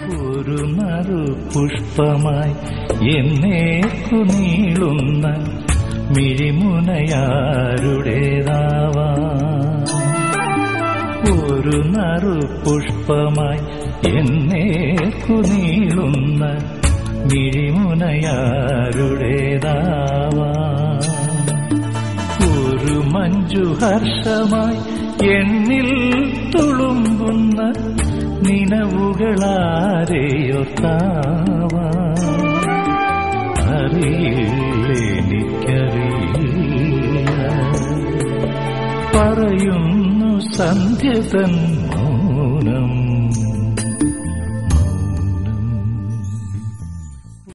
ഒരു നറു പുഷ്പമായി എന്നേക്കു നീളുന്ന മിഴിമുനയാരുടേതാവാ ഒരു നറു പുഷ്പമായി എന്നേക്കു നീളുന്ന മിഴിമുനയാരുടേതാവാ ഒരു മഞ്ജുഹർഷമായി എന്നിൽ തുളുമ്പുന്ന നിനവുകളാരെയൊത്താവാ അറിയില്ലെനിക്കറിയില്ല പറയുന്നു സന്ധ്യ തൻ